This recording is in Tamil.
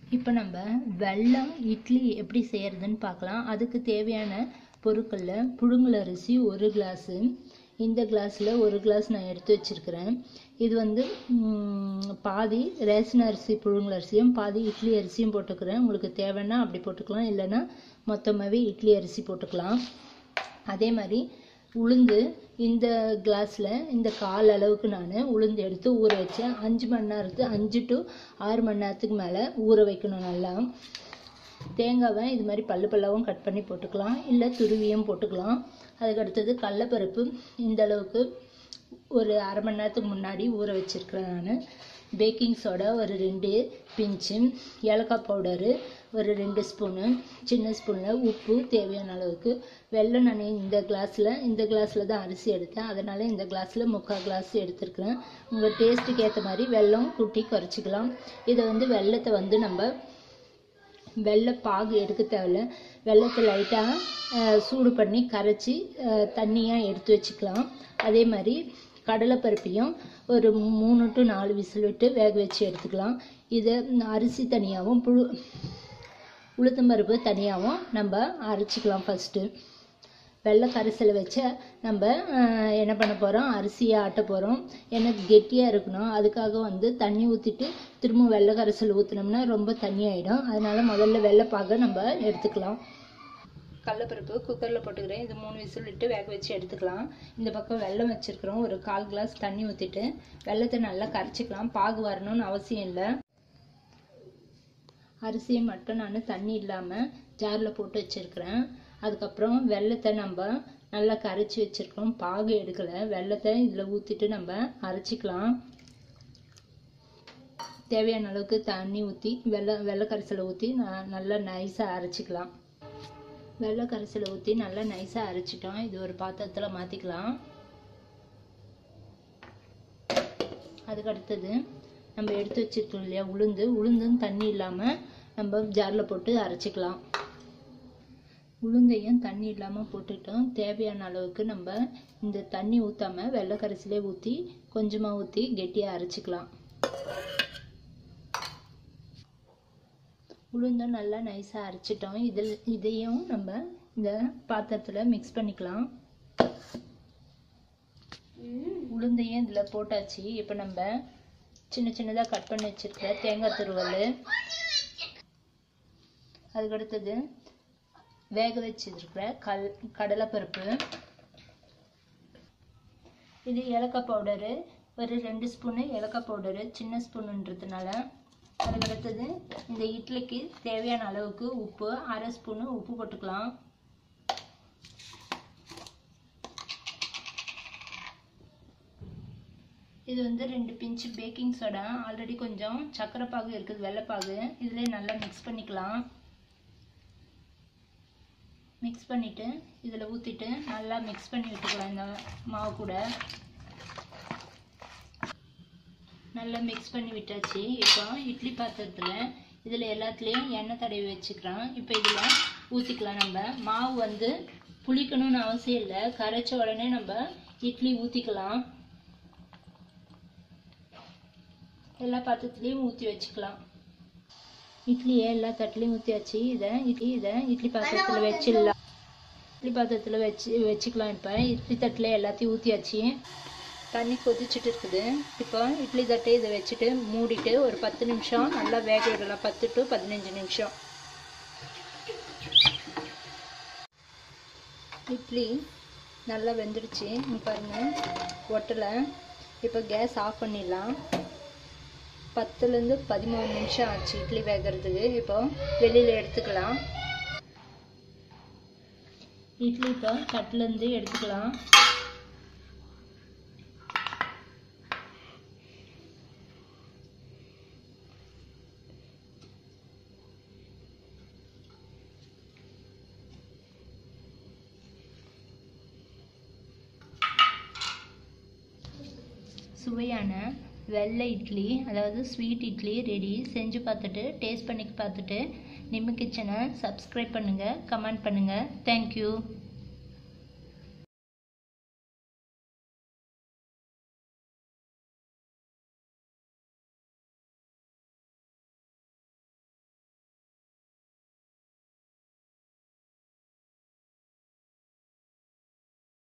இப்போ நம்ம வெல்லம் இட்லி எப்படி செய்கிறதுன்னு பார்க்கலாம் அதுக்கு தேவையான பொருட்களில் புழுங்கல் அரிசி ஒரு கிளாஸு இந்த கிளாஸில் ஒரு கிளாஸ் நான் எடுத்து வச்சுருக்கிறேன் இது வந்து ம், பாதி ரேஷன் அரிசி புழுங்கல் அரிசியும் பாதி இட்லி அரிசியும் போட்டுக்கிறேன் உங்களுக்கு தேவைன்னா அப்படி போட்டுக்கலாம் இல்லைன்னா மொத்தமாகவே இட்லி அரிசி போட்டுக்கலாம் அதே மாதிரி உளுந்து இந்த கிளாஸில் இந்த கால் அளவுக்கு நான் உளுந்து எடுத்து ஊற வச்சேன் அஞ்சு மணி நேரத்து அஞ்சு டு ஆறு மணி நேரத்துக்கு மேலே ஊற வைக்கணும் நல்லா தேங்காவை இது மாதிரி பல்லு பல்லாவும் கட் பண்ணி போட்டுக்கலாம் இல்லை துருவியும் போட்டுக்கலாம் அதுக்கு அடுத்தது கடலப்பருப்பு இந்த அளவுக்கு ஒரு அரை மணி நேரத்துக்கு முன்னாடி ஊற வச்சிருக்கிறேன் நான் பேக்கிங் சோடா ஒரு ரெண்டு பிஞ்சு ஏலக்காய் பவுடரு ஒரு ரெண்டு ஸ்பூனு சின்ன ஸ்பூனில் உப்பு தேவையான அளவுக்கு வெல்லம் நான் இந்த கிளாஸில் இந்த கிளாஸில் தான் அரிசி எடுத்தேன் அதனால் இந்த கிளாஸில் முக்கால் கிளாஸ் எடுத்துருக்கிறேன் உங்கள் டேஸ்ட்டுக்கு ஏற்ற மாதிரி வெல்லம் கூட்டி குறைச்சிக்கலாம் இதை வந்து வெல்லத்தை வந்து நம்ம வெள்ளை பாகு எடுக்க தேவையில்ல வெள்ளத்தை லைட்டாக சூடு பண்ணி கரைச்சி தண்ணியாக எடுத்து வச்சுக்கலாம் அதே மாதிரி கடலைப்பருப்பையும் ஒரு மூணு டு நாலு விசில் விட்டு வேக வச்சு எடுத்துக்கலாம் இதை அரிசி தனியாகவும் புழு உளுத்தம்பருப்பு தனியாகவும் நம்ம அரைச்சிக்கலாம் ஃபஸ்ட்டு வெள்ளை கரைசலை வச்ச நம்ம அஹ், என்ன பண்ண போகிறோம் அரிசியை ஆட்ட போகிறோம் எனக்கு கெட்டியாக இருக்கணும் அதுக்காக வந்து தண்ணி ஊற்றிட்டு திரும்ப வெள்ளை கரைசல் ஊற்றினோம்னா ரொம்ப தண்ணி ஆகிடும் அதனால் முதல்ல வெள்ளைப்பாகை நம்ம எடுத்துக்கலாம் கடலப்பருப்பு குக்கரில் போட்டுக்கிறேன் இது மூணு விசில் விட்டு வேக வச்சு எடுத்துக்கலாம் இந்த பக்கம் வெல்லம் வச்சுருக்குறோம் ஒரு கால் கிளாஸ் தண்ணி ஊற்றிட்டு வெள்ளத்தை நல்லா கரைச்சிக்கலாம் பாகு வரணும்னு அவசியம் இல்லை அரிசியை மட்டும் நான் தண்ணி இல்லாமல் ஜாரில் போட்டு வச்சுருக்கிறேன் அதுக்கப்புறம் வெள்ளத்தை நம்ம நல்லா கரைச்சி வச்சுருக்கோம் பாகு எடுக்கலை வெள்ளத்தை இதில் ஊற்றிட்டு நம்ம அரைச்சிக்கலாம் தேவையான அளவுக்கு தண்ணி ஊற்றி வெள்ளை வெள்ளை கரைசலை ஊற்றி நல்லா நைஸாக அரைச்சிக்கலாம் வெள்ளை கரைசலை ஊற்றி நல்லா நைஸாக அரைச்சிட்டோம் இது ஒரு பாத்திரத்தில் மாற்றிக்கலாம் அதுக்கு அடுத்தது நம்ம எடுத்து வச்சிருக்கோம் இல்லையா உளுந்து உளுந்தும் தண்ணி இல்லாமல் நம்ம ஜாரில் போட்டு அரைச்சிக்கலாம் உளுந்தையும் தண்ணி இல்லாமல் போட்டுட்டோம் தேவையான அளவுக்கு நம்ம இந்த தண்ணி ஊற்றாம வெள்ளை கரைசலே ஊற்றி கொஞ்சமாக ஊற்றி கெட்டியாக அரைச்சிக்கலாம் உளுந்தும் நல்லா நைஸாக அரைச்சிட்டோம் இதில் இதையும் நம்ம இந்த பாத்திரத்தில் மிக்ஸ் பண்ணிக்கலாம் உளுந்தையும் இதில் போட்டாச்சு இப்போ நம்ம சின்ன சின்னதாக கட் பண்ணி வச்சிருக்கிற தேங்காய் துருவல் அதுக்கு அடுத்தது வேக வச்சிருக்கிற கல் கடலைப்பருப்பு இது ஏலக்காய் பவுடரு ஒரு ரெண்டு ஸ்பூனு ஏலக்காய் பவுடரு சின்ன ஸ்பூனுன்றதுனால அதுக்கு அடுத்தது இந்த இட்லிக்கு தேவையான அளவுக்கு உப்பு அரை ஸ்பூனு உப்பு போட்டுக்கலாம் இது வந்து ரெண்டு பிஞ்சு பேக்கிங் சோடா ஆல்ரெடி கொஞ்சம் சர்க்கரை பாகு இருக்குது வெள்ளைப்பாகு இதிலே நல்லா மிக்ஸ் பண்ணிக்கலாம் மிக்ஸ் பண்ணிவிட்டு இதில் ஊற்றிட்டு நல்லா மிக்ஸ் பண்ணி விட்டுக்கலாம் இந்த மாவு கூட நல்லா மிக்ஸ் பண்ணி விட்டாச்சு இப்போ இட்லி பாத்திரத்தில் இதில் எல்லாத்துலேயும் எண்ணெய் தடவி வச்சுக்கிறோம் இப்போ இதில் ஊற்றிக்கலாம் நம்ம மாவு வந்து புளிக்கணும்னு அவசியம் இல்லை கரைச்ச உடனே நம்ம இட்லி ஊற்றிக்கலாம் எல்லா பாத்திரத்துலேயும் ஊற்றி வச்சுக்கலாம் இட்லியை எல்லா தட்டுலையும் ஊற்றியாச்சு இதை இட்லி இதை இட்லி பாத்திரத்தில் வச்சிடலாம் இட்லி பாத்திரத்தில் வச்சு வச்சுக்கலாம் இப்போ இட்லி தட்டில் எல்லாத்தையும் ஊற்றியாச்சு தண்ணி கொதிச்சுட்டு இருக்குது இப்போ இட்லி தட்டை இதை வச்சுட்டு மூடிட்டு ஒரு பத்து நிமிஷம் நல்லா வேக விடலாம் பத்து டு பதினஞ்சு நிமிஷம் இட்லி நல்லா வெந்துடுச்சு இங்க பாருங்க ஒட்டலை இப்போ கேஸ் ஆஃப் பண்ணிடலாம் பத்துலேருந்து பதிமூணு நிமிஷம் ஆச்சு இட்லி வேகிறதுக்கு இப்போ வெளியில் எடுத்துக்கலாம் இட்லி இப்போ தட்டுலேருந்து எடுத்துக்கலாம் சுவையான வெள்ளை இட்லி அதாவது ஸ்வீட் இட்லி ரெடி செஞ்சு பார்த்துட்டு டேஸ்ட் பண்ணி பார்த்துட்டு நிம்மி கிச்சனை சப்ஸ்கிரைப் பண்ணுங்கள் கமெண்ட் பண்ணுங்கள் தேங்க்யூ